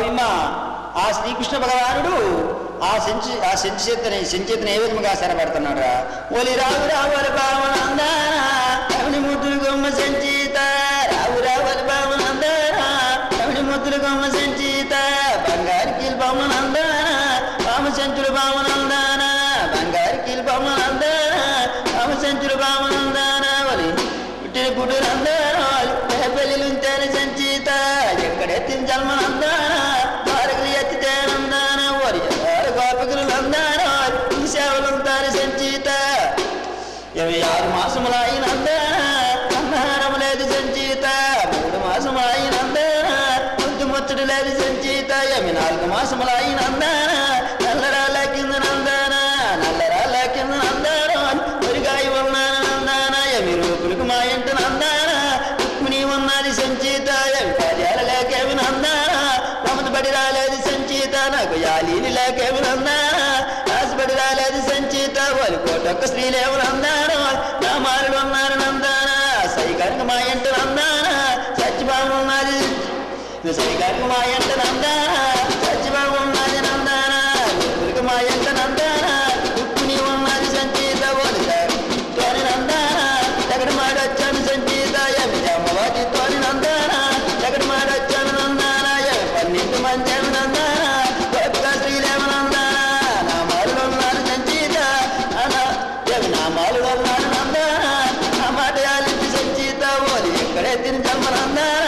స్వామిమ్మ ఆ శ్రీకృష్ణ భగవానుడు ఆ సెంచు ఆ సంచేతని సంచేతన ఏ విధముగా శరపడుతున్నాడు రా ఒలి రావు రావుల భావనందాన రమణి ముద్దులు గొమ్మ సంచీత రావు రావుల భావనందాన రమణి ముద్దులు గొమ్మ సంచీత బంగారు కీల్ బొమ్మనందాన పామ సంచులు భావనందాన బంగారు కీల్ బొమ్మనందాన పామ సంచులు భావనందాన ఒలి పుట్టిన పుట్టునందాన పెళ్ళిలుంచాను సంచీత ఎక్కడెత్తిన జన్మనందాన భారకులు ఎత్తితేనందాన వరి గోపకులు నందాన ఈ సేవలుంటారు సంచీత ఇరవై ఆరు మాసములైనందాన అన్నారం లేదు సంచీత మూడు మాసములైనందాన ముద్దు ముచ్చడు లేదు సంచీత ఎమి నాలుగు మాసములైనందాన నల్లరాల కింద నందాన నల్లరాల కింద నందాన మురిగాయ ఉన్నాను నందాన ఎమి రూపులకు మా ఇంట నందాన రుక్మిణి ఉన్నది సంచీత ఎమి కార్యాల లేకేమి నందాన పమతబడి రాలేదు సంచీత నాకు యాలీని లేకేమి నందాన ఆశపడి రాలేదు సంచీత వారి కోటొక్క స్త్రీలేవు నందాన నా మారుడు ఉన్నారు నందాన సైగారికి మా ఇంట నందాన సత్యభావం ఉన్నది సైగారికి మా ఇంట నందాన సత్యభావం ఉన్నది నందాన రుక్మిణికి మా ఇంట నందాన రుక్మిణి ఉన్నది సంచీత ఓలి తోని నందాన ఎక్కడ మాడొచ్చాను సంచీత ఎమి జమ్మవాటి తోని నందాన ఎక్కడ మాడొచ్చాను నందాన ఎమి పన్నెండు మంచాను నందాన గొప్ప శ్రీలేమ నందాన నా మారుడు ఉన్నారు సంచీత నా ఎమి నా మారుడు ఉన్నారు నందాన నా మాట ఆలించి సంచీత ఓలి ఎక్కడే తిని జన్మ నందాన